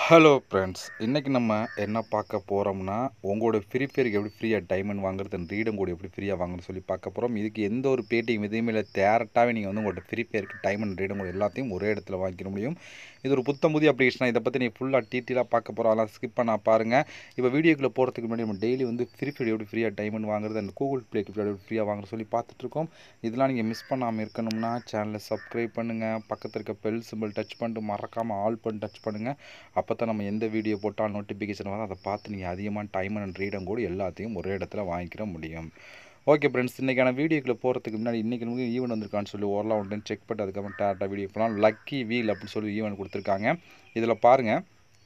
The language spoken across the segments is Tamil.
ஹலோ ஃப்ரெண்ட்ஸ் இன்றைக்கி நம்ம என்ன பார்க்க போகிறோம்னா உங்களோட ஃப்ரீ ஃபயருக்கு எப்படி ஃப்ரீயாக டைமண்ட் வாங்குறது ரீடம் கூட எப்படி ஃப்ரீயாக வாங்குறது சொல்லி பார்க்க போகிறோம் இதுக்கு எந்த ஒரு பேட்டியும் எதுவுமே இல்லை டேரெக்டாகவே நீங்கள் வந்து உங்களோட ஃப்ரீ ஃபயருக்கு டைமண்ட் ரீடம் கூட எல்லாத்தையும் ஒரே இடத்துல வாங்கிக்க முடியும் இது ஒரு புத்தம் புதிய அப்ளிகேஷன் இதை பற்றி நீ ஃபுல்லாக டீட்டெயிலாக பார்க்க போகிறோம் அதெல்லாம் ஸ்கிப் பண்ண பாருங்கள் இப்போ வீடியோக்குள்ளே போகிறதுக்கு முன்னாடி நம்ம டெய்லி வந்து ஃப்ரீ ஃபயர் எப்படி ஃப்ரீயாக டைமண்ட் வாங்குறது அந்த கூகுள் ப்ளேக்கு எப்படி ஃப்ரீயாக வாங்குறது சொல்லி பார்த்துட்ருக்கோம் இதெல்லாம் நீங்கள் மிஸ் பண்ணாமல் இருக்கணும்னா சேனலை சப்ஸ்கிரைப் பண்ணுங்கள் பக்கத்தில் இருக்க பெல் சிம்பிள் டச் பண்ணிட்டு மறக்காமல் ஆல் பண்ணி டச் பண்ணுங்கள் அப்போ தான் நம்ம எந்த வீடியோ போட்டால் நோட்டிஃபிகேஷன் வரும் அதை பார்த்து நீங்கள் அதிகமாக டைம் அண்ட் ரீடம் கூட எல்லாத்தையும் ஒரே இடத்துல வாங்கிக்கிற முடியும் ஓகே ஃப்ரெண்ட்ஸ் இன்றைக்கான வீடியோக்குள்ளே போகிறதுக்கு முன்னாடி இன்றைக்கி நமக்கு ஈவெண்ட் வந்திருக்கான்னு சொல்லி ஓரலாம் ஒன்று செக் பண்ணிட்டு அதுக்கப்புறம் டேரக்டாக வீடியோ போகலாம் லக்கி வீல் அப்படின்னு சொல்லி ஈவெண்ட் கொடுத்துருக்காங்க இதில் பாருங்கள்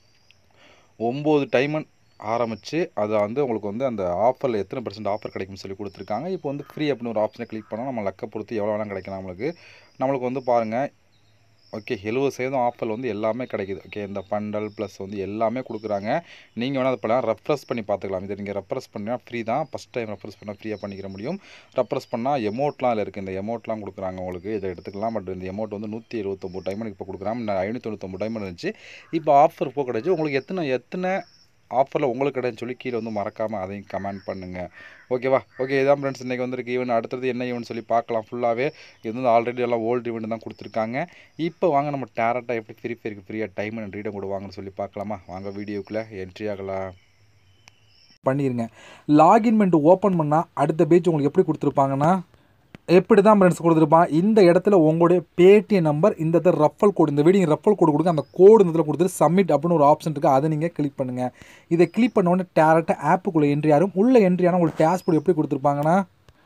ஒம்பது டைமண்ட் ஆரம்பித்து அதை வந்து உங்களுக்கு வந்து அந்த ஆஃபரில் எத்தனை பர்சன்ட் ஆஃபர் கிடைக்கும்னு சொல்லி கொடுத்துருக்காங்க இப்போ வந்து ஃப்ரீ அப்படின்னு ஒரு ஆப்ஷனை கிளிக் பண்ணால் நம்ம லக்கை பொறுத்து எவ்வளோ வேணால் கிடைக்கலாம் நம்மளுக்கு நம்மளுக்கு வந்து பாருங்கள் ஓகே எழுபது சதவீதம் ஆஃபர் வந்து எல்லாமே கிடைக்குது ஓகே இந்த பண்டல் ப்ளஸ் வந்து எல்லாமே கொடுக்குறாங்க நீங்கள் வேணால் அதை பண்ணலாம் ரெஃப்ரெஷ் பண்ணி பார்த்துக்கலாம் இதை நீங்கள் ரெஃப்ரெஷ் பண்ணால் ஃப்ரீ தான் ஃபஸ்ட் டைம் ரெஃப்ரெஷ் பண்ணால் ஃப்ரீயாக பண்ணிக்கிற முடியும் ரெஃப்ரெஷ் பண்ணால் எமௌண்ட்லாம் இதில் இருக்குது இந்த எமௌண்ட்லாம் கொடுக்குறாங்க உங்களுக்கு இதை எடுத்துக்கலாம் பட் இந்த எமௌண்ட் வந்து நூற்றி எழுபத்தொம்பது டைமண்ட் இப்போ கொடுக்குறாங்க நான் ஐநூற்றி தொண்ணூத்தொம்பது டைமண்ட் இருந்துச்சு இப்போ ஆஃபர் இப்போ கிடச்சி உங்களுக்கு எத்தனை எத்தனை ஆஃபரில் உங்களுக்கு கிடையாது சொல்லி கீழே வந்து மறக்காமல் அதையும் கமெண்ட் பண்ணுங்கள் ஓகேவா ஓகே இதான் ஃப்ரெண்ட்ஸ் இன்றைக்கி வந்திருக்கு ஈவெண்ட் அடுத்தது என்ன ஈவெண்ட் சொல்லி பார்க்கலாம் ஃபுல்லாகவே இது வந்து ஆல்ரெடி எல்லாம் ஓல்டு ஈவெண்ட் தான் கொடுத்துருக்காங்க இப்போ வாங்க நம்ம டேரக்டாக எப்படி ஃப்ரீ ஃபயருக்கு ஃப்ரீயாக டைம் அண்ட் ரீடம் கூட வாங்கன்னு சொல்லி பார்க்கலாமா வாங்க வீடியோக்குள்ளே என்ட்ரி ஆகலாம் பண்ணிடுங்க லாகின் பண்ணிட்டு ஓப்பன் பண்ணால் அடுத்த பேஜ் உங்களுக்கு எப்படி கொடுத்துருப்பாங்கன்னா எப்படி தான் ஃப்ரெண்ட்ஸ் கொடுத்துருப்பான் இந்த இடத்துல உங்களுடைய பேடிஎம் நம்பர் இந்த இடத்துல ரஃபல் கோடு இந்த வீடியோ ரஃபல் கோடு கொடுங்க அந்த கோடு இந்த இடத்துல கொடுத்துட்டு சப்மிட் அப்படின்னு ஒரு ஆப்ஷன் இருக்குது அதை நீங்கள் கிளிக் பண்ணுங்கள் இதை கிளிக் பண்ண உடனே டேரெக்டாக ஆப்புக்குள்ளே என்ட்ரி ஆகும் உள்ள என்ட்ரி ஆனால் உங்களுக்கு டேஷ்போர்டு எப்படி கொடுத்துருப்பாங்கன்னா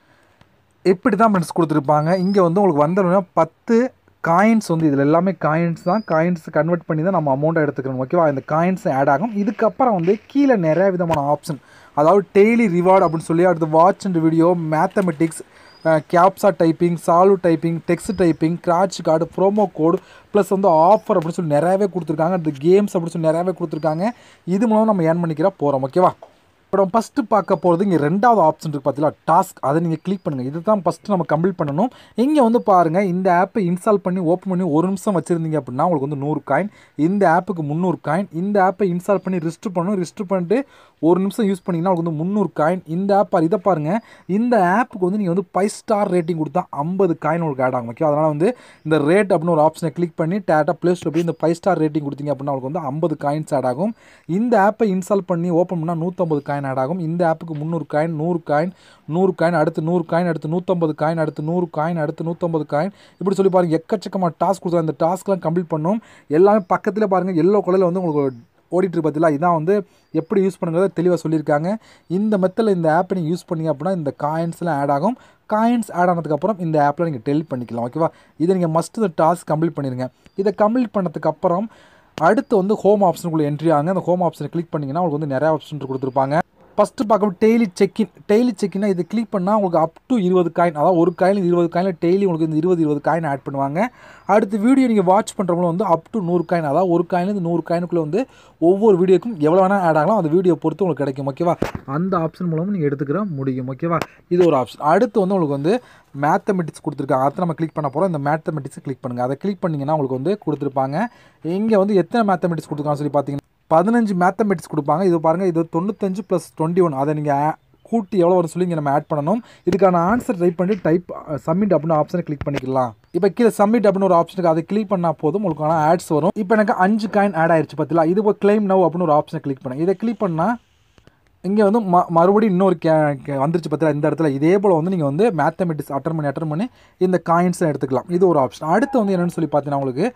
எப்படி தான் ஃப்ரெண்ட்ஸ் கொடுத்துருப்பாங்க இங்கே வந்து உங்களுக்கு வந்தோடனே பத்து காயின்ஸ் வந்து இதில் எல்லாமே காயின்ஸ் தான் காயின்ஸ் கன்வெர்ட் பண்ணி தான் நம்ம அமௌண்ட்டை எடுத்துக்கணும் ஓகேவா இந்த காயின்ஸ் ஆட் ஆகும் இதுக்கப்புறம் வந்து கீழே நிறைய விதமான ஆப்ஷன் அதாவது டெய்லி ரிவார்டு அப்படின்னு சொல்லி அடுத்து watch and video mathematics captcha typing solve typing text typing scratch card promo code plus வந்து ஆஃபர் அப்படின்னு சொல்லி நிறையவே கொடுத்துருக்காங்க இந்த கேம்ஸ் அப்படின்னு சொல்லி நிறையவே கொடுத்துருக்காங்க இது மூலம் நம்ம ஏர்ன் பண்ணிக்கிற போகிறோம் ஓகேவா இப்போ நம்ம ஃபஸ்ட்டு பார்க்க போகிறது இங்கே ரெண்டாவது ஆப்ஷன் இருக்குது பார்த்தீங்களா டாஸ்க் அதை நீங்கள் கிளிக் பண்ணுங்கள் இது தான் ஃபஸ்ட்டு நம்ம கம்ப்ளீட் பண்ணணும் இங்கே வந்து பாருங்கள் இந்த ஆப்பை இன்ஸ்டால் பண்ணி ஓப்பன் பண்ணி ஒரு நிமிஷம் வச்சுருந்தீங்க அப்படின்னா உங்களுக்கு வந்து நூறு காயின் இந்த ஆப்புக்கு முந்நூறு காயின் இந்த ஆப்பை இன்ஸ்டால் பண்ணி ரிஸ்ட் பண்ணணும் ரிஸ்ட் பண்ணிட்டு ஒரு நிமிஷம் யூஸ் பண்ணிங்கன்னா உங்களுக்கு வந்து முந்நூறு காயின் இந்த ஆப் இதை பாருங்கள் இந்த ஆப்புக்கு வந்து நீங்கள் வந்து ஃபைவ் ஸ்டார் ரேட்டிங் கொடுத்தா ஐம்பது காயின் உங்களுக்கு ஆட் ஆகும் ஓகே அதனால் வந்து இந்த ரேட் அப்படின்னு ஒரு ஆப்ஷனை கிளிக் பண்ணி டேட்டா ப்ளே ஸ்டோர் போய் இந்த ஃபைவ் ஸ்டார் ரேட்டிங் கொடுத்தீங்க அப்படின்னா உங்களுக்கு வந்து ஐம்பது காயின்ஸ் ஆட் ஆகும் இந்த ஆப்பை இன்ஸ்டால் பண்ணி ஓப்பன் பண்ணால் நூற்றம்பது காயின் ஆட் ஆகும் இந்த ஆப்புக்கு முந்நூறு காயின் நூறு காயின் நூறு காயின் அடுத்து நூறு காயின் அடுத்து நூற்றம்பது காயின் அடுத்து நூறு காயின் அடுத்து நூற்றம்பது காயின் இப்படி சொல்லி பாருங்கள் எக்கச்சக்கமாக டாஸ்க் கொடுத்துருவாங்க இந்த டாஸ்க்லாம் கம்ப்ளீட் பண்ணும் எல்லாமே பக்கத்தில் பாருங்கள் எல்லோ கலரில் வந்து உங்களுக்கு ஓடிட்டு பார்த்தீங்களா இதான் வந்து எப்படி யூஸ் பண்ணுங்கிறத தெளிவாக சொல்லியிருக்காங்க இந்த மெத்தடில் இந்த ஆப்பை நீங்கள் யூஸ் பண்ணீங்க அப்படின்னா இந்த காயின்ஸ்லாம் ஆட் ஆகும் காயின்ஸ் ஆட் ஆனதுக்கப்புறம் இந்த ஆப்பில் நீங்கள் டெலிட் பண்ணிக்கலாம் ஓகேவா இதை நீங்கள் மஸ்ட் இந்த டாஸ்க் கம்ப்ளீட் பண்ணிடுங்க இதை கம்ப்ளீட் பண்ணதுக்கப்புறம் அடுத்து வந்து ஹோம் ஆப்ஷனுக்குள்ளே என்ட்ரி ஆகுங்க அந்த ஹோம் ஆப்ஷனை கிளிக் பண்ணிங்கன்னா உங்களுக்கு வந்து நிறையா ஆப்ஷன் கொடுத்துருப்பாங்க ஃபஸ்ட்டு பார்க்க டெய்லி செக்இன் டெய்லி செக்இன்னா இது கிளிக் பண்ணால் உங்களுக்கு அப் டு இருபது காயின் அதாவது ஒரு காயின் இருபது காயினில் டெய்லி உங்களுக்கு இந்த இருபது இருபது காயின் ஆட் பண்ணுவாங்க அடுத்து வீடியோ நீங்கள் வாட்ச் பண்ணுறவங்களும் வந்து அப் டு நூறு காயின் அதாவது ஒரு காயிலேருந்து நூறு காயினுக்குள்ளே வந்து ஒவ்வொரு வீடியோக்கும் எவ்வளோ வேணால் ஆட் ஆகலாம் அந்த வீடியோ பொறுத்து உங்களுக்கு கிடைக்கும் ஓகேவா அந்த ஆப்ஷன் மூலமும் நீங்கள் எடுத்துக்கிற முடியும் ஓகேவா இது ஒரு ஆப்ஷன் அடுத்து வந்து உங்களுக்கு வந்து மேத்தமெட்டிக்ஸ் கொடுத்துருக்காங்க அதை நம்ம கிளிக் பண்ண போகிறோம் இந்த மேத்தமெட்டிக்ஸ் கிளிக் பண்ணுங்கள் அதை கிளிக் பண்ணிங்கன்னா உங்களுக்கு வந்து கொடுத்துருப்பாங்க இங்கே வந்து எத்தனை மேத்தமெட்டிக்ஸ் கொடுத்துருக்காங்க சொல்லி பார்த்தீங்கன்னா பதினஞ்சு மேத்தமெட்டிக்ஸ் கொடுப்பாங்க இது பாருங்கள் இது தொண்ணூத்தஞ்சு ப்ளஸ் டுவெண்ட்டி ஒன் அதை நீங்கள் கூட்டி எவ்வளோ வரும் சொல்லி இங்கே நம்ம ஆட் பண்ணணும் இதுக்கான ஆன்சர் டைப் பண்ணி டைப் சப்மிட் அப்படின்னு ஆப்ஷனை கிளிக் பண்ணிக்கலாம் இப்போ கீழே சப்மிட் அப்படின்னு ஒரு ஆப்ஷனுக்கு அதை கிளிக் பண்ணால் போதும் உங்களுக்கான ஆட்ஸ் வரும் இப்போ எனக்கு அஞ்சு காயின் ஆட் ஆயிடுச்சு பார்த்தீங்களா இது போய் கிளைம் நவ் அப்படின்னு ஒரு ஆப்ஷனை கிளிக் பண்ணேன் இதை கிளிக் பண்ணால் இங்கே வந்து ம மறுபடியும் இன்னொரு கே வந்துருச்சு பார்த்தீங்களா இந்த இடத்துல இதே போல் வந்து நீங்கள் வந்து மேத்தமெட்டிக்ஸ் அட்டன் பண்ணி அட்டன் பண்ணி இந்த காயின்ஸை எடுத்துக்கலாம் இது ஒரு ஆப்ஷன் அடுத்து வந்து என்னென்னு சொல்லி பார்த்தீங்கன்னா உங்களுக்கு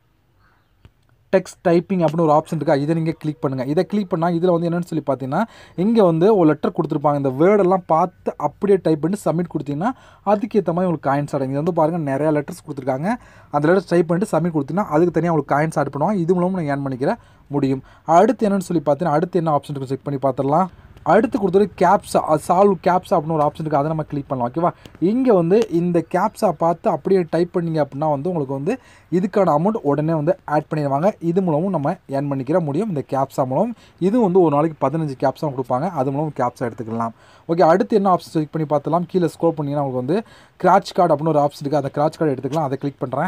டெக்ஸ்ட் டைப்பிங் அப்படின்னு ஒரு ஆப்ஷன் இருக்கா இதை நீங்கள் கிளிக் பண்ணுங்கள் இதை கிளிக் பண்ணால் இதில் வந்து என்னென்னு சொல்லி பார்த்தீங்கன்னா இங்கே வந்து ஒரு லெட்டர் கொடுத்துருப்பாங்க இந்த வேர்டெல்லாம் பார்த்து அப்படியே டைப் பண்ணி சப்மிட் கொடுத்தீங்கன்னா அதுக்கேற்ற மாதிரி உங்களுக்கு காயின்ஸ் ஆடுங்க இது வந்து பாருங்கள் நிறையா லெட்டர்ஸ் கொடுத்துருக்காங்க அந்த லெட்டர்ஸ் டைப் பண்ணிட்டு சப்மிட் கொடுத்தீங்கன்னா அதுக்கு தனியாக உங்களுக்கு காயின்ஸ் ஆட் பண்ணுவாங்க இது மூலமும் நீங்கள் ஏர்ன் பண்ணிக்கிற முடியும் அடுத்து என்னென்னு சொல்லி பார்த்தீங்கன்னா அடுத்து என்ன ஆப்ஷன் இருக்குது செக் பண்ணி பார்த்துடலாம் அடுத்து கொடுத்தது கேப்ஸா சால்வ் கேப்ஸா அப்படின்னு ஒரு ஆப்ஷன் இருக்குது அதை நம்ம கிளிக் பண்ணலாம் ஓகேவா இங்கே வந்து இந்த கேப்ஸா பார்த்து அப்படியே டைப் பண்ணிங்க அப்படின்னா வந்து உங்களுக்கு வந்து இதுக்கான அமௌண்ட் உடனே வந்து ஆட் பண்ணிடுவாங்க இது மூலமும் நம்ம ஏர்ன் பண்ணிக்கிற முடியும் இந்த கேப்ஸா மூலம் இது வந்து ஒரு நாளைக்கு பதினஞ்சு கேப்ஸா கொடுப்பாங்க அது மூலம் கேப்ஸா எடுத்துக்கலாம் ஓகே அடுத்து என்ன ஆப்ஷன் செக் பண்ணி பார்த்தலாம் கீழே ஸ்க்ரோல் பண்ணிங்கன்னா உங்களுக்கு வந்து கிராச் கார்டு அப்படின்னு ஒரு ஆப்ஷன் இருக்குது அந்த கிராச் கார்டு எடுத்துக்கலாம் அதை கிளிக் பண்ணுறேன்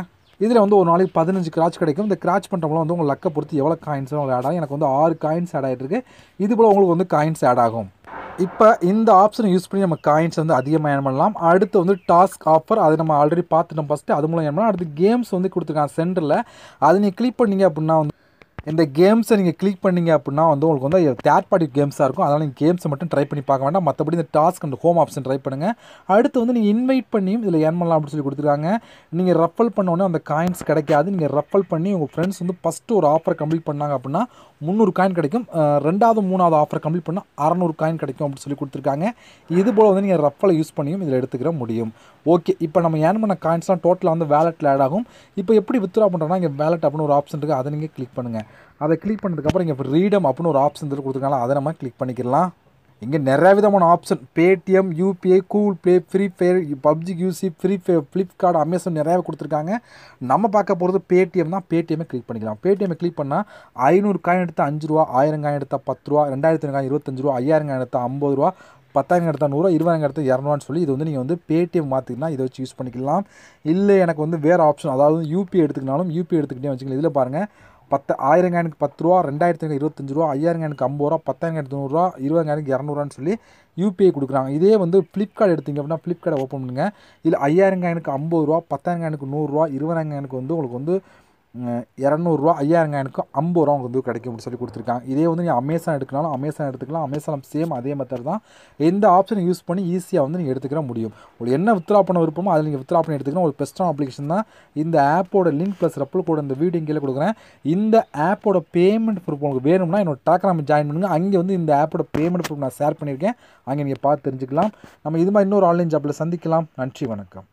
இதில் வந்து ஒரு நாளைக்கு பதினஞ்சு கிராச் கிடைக்கும் இந்த கிராச் பண்ணுறவங்களும் வந்து உங்கள் லக்கை பொறுத்து எவ்வளோ காயின்ஸ் உங்களுக்கு ஆட் ஆகும் எனக்கு வந்து ஆறு காயின்ஸ் ஆட் ஆகிட்டு இருக்கு இது போல் உங்களுக்கு வந்து காயின்ஸ் ஆட் ஆகும் இப்போ இந்த ஆப்ஷனை யூஸ் பண்ணி நம்ம காயின்ஸ் வந்து அதிகமாக ஏர்ன் பண்ணலாம் அடுத்து வந்து டாஸ்க் ஆஃபர் அதை நம்ம ஆல்ரெடி பார்த்துட்டோம் ஃபஸ்ட்டு அது மூலம் ஏர்ன் பண்ணலாம் அடுத்து கேம்ஸ் வந்து கொடுத்துருக்காங்க சென்டரில் அதை நீங்கள் கிளிக் பண்ணீங்க அப்படின்னா வந்து இந்த கேம்ஸை நீங்கள் கிளிக் பண்ணீங்க அப்படின்னா வந்து உங்களுக்கு வந்து தேர்ட் பார்ட்டி கேம்ஸாக இருக்கும் அதனால் நீங்கள் கேம்ஸை மட்டும் ட்ரை பண்ணி பார்க்க வேண்டாம் மற்றபடி இந்த டாஸ்க் அந்த ஹோம் ஆப்ஷன் ட்ரை பண்ணுங்கள் அடுத்து வந்து நீங்கள் இன்வைட் பண்ணியும் இதில் ஏர்ன் பண்ணலாம் அப்படின்னு சொல்லி கொடுத்துருக்காங்க நீங்கள் ரஃபல் பண்ண உடனே அந்த காயின்ஸ் கிடைக்காது நீங்கள் ரஃபல் பண்ணி உங்கள் ஃப்ரெண்ட்ஸ் வந்து ஃபஸ்ட்டு ஒரு ஆஃபர் கம்ப்ளீட் பண்ணாங்க அப்படின்னா முந்நூறு காயின் கிடைக்கும் அஹ் ரெண்டாவது மூணாவது ஆஃபர் கம்ப்ளீட் பண்ணால் அறநூறு காயின் கிடைக்கும் அப்படின்னு சொல்லி கொடுத்துருக்காங்க இது போல் வந்து நீங்கள் ரஃபலை யூஸ் பண்ணியும் இதில் எடுத்துக்கிற முடியும் ஓகே இப்போ நம்ம ஏர்ன் பண்ண காயின்ஸ்லாம் டோட்டலாக வந்து வேலெட்டில் ஆட் ஆகும் இப்போ எப்படி வித்ரா பண்ணுறோன்னா இங்கே வேலெட் அப்படின்னு ஒரு ஆப்ஷன் இருக்குது அதை நீங்கள் கிளிக் பண்ணுங்கள் அதை கிளிக் பண்ணதுக்கப்புறம் இங்கே ரீடம் அப்படின்னு ஒரு ஆப்ஷன் இதில் கொடுத்துருக்காங்க அதை நம்ம கிளிக் பண்ணிக்கலாம் இங்கே நிறைய விதமான option Paytm UPI Google Play Free Fire PUBG UC Free Fire Flipkart Amazon நிறையாவே கொடுத்துருக்காங்க நம்ம பார்க்க போகிறது பேடிஎம் தான் பேடிஎம்மை கிளிக் பண்ணிக்கலாம் பேடிஎம்மை கிளிக் பண்ணால் ஐநூறு காயின் எடுத்தால் அஞ்சு ரூபா ஆயிரம் காயின் எடுத்தால் பத்து ரூபா ரெண்டாயிரத்தி காயின் இருபத்தஞ்சு ரூபா ஐயாயிரம் காயின் எடுத்தால் ஐம்பது ரூபா பத்தாயிரம் எடுத்தால் நூறுரூவா இருபதாயிரம் எடுத்தால் இரநூறுவான்னு சொல்லி இது வந்து நீங்கள் வந்து பேடிஎம் மாற்றிக்கலாம் இதை வச்சு யூஸ் பண்ணிக்கலாம் இல்லை எனக்கு வந்து வேறு ஆப்ஷன் அதாவது யூபிஐ எடுத்துக்கினாலும் யூபிஐ எடுத்துக்கிட்டே வச்சுக்கலாம் இதில் பாருங்கள் பத்து ஆயிரம் காயினுக்கு பத்து ரூபா ரெண்டாயிரத்தி இருபத்தஞ்சு ரூபா ஐயாயிரம் காயினுக்கு ஐம்பது ரூபா பத்தாயிரம் காயினுக்கு நூறுரூவா இருபதாயிரம் காயினுக்கு இரநூறுவான்னு சொல்லி யூபிஐ கொடுக்குறாங்க இதே வந்து ஃப்ளிப்கார்ட் எடுத்தீங்க அப்படின்னா ஃப்ளிப்கார்ட்டை ஓப்பன் பண்ணுங்க இதில் ஐயாயிரம் காயினுக்கு ஐம்பது ரூபா பத்தாயிரம் காயினுக்கு நூறுரூவா இருபதாயிரம் காயினுக்கு வந்து உங்களுக்கு வந்து அஹ், இரநூறுவா ஐயாயிரம் காயினுக்கு ஐம்பது ரூபா உங்களுக்கு வந்து கிடைக்கும் அப்படின்னு சொல்லி கொடுத்துருக்காங்க இதே வந்து நீங்கள் அமேசான் எடுக்கனாலும் அமேசான் எடுத்துக்கலாம் அமேசான் சேம் அதே மெத்தட் தான் எந்த ஆப்ஷனை யூஸ் பண்ணி ஈஸியாக வந்து நீங்கள் எடுத்துக்கிற முடியும் உங்களுக்கு என்ன வித்ரா பண்ண விருப்பமோ அதில் நீங்கள் வித்ரா பண்ணி எடுத்துக்கணும் ஒரு பெஸ்ட்டான அப்ளிகேஷன் தான் இந்த ஆப்போட லிங்க் ப்ளஸ் ரெப்பல் கூட இந்த வீடியோ கீழே கொடுக்குறேன் இந்த ஆப்போட பேமெண்ட் ப்ரூஃப் உங்களுக்கு வேணும்னா என்னோட டெலகிராம் ஜாயின் பண்ணுங்க அங்கே வந்து இந்த ஆப்போட பேமெண்ட் ப்ரூஃப் நான் ஷேர் பண்ணியிருக்கேன் அங்கே நீங்கள் பார்த்து தெரிஞ்சுக்கலாம் நம்ம இது மாதிரி இன்னொரு ஆன்லைன் ஜாப்பில் சந்திக்கலாம் நன்றி வணக்கம்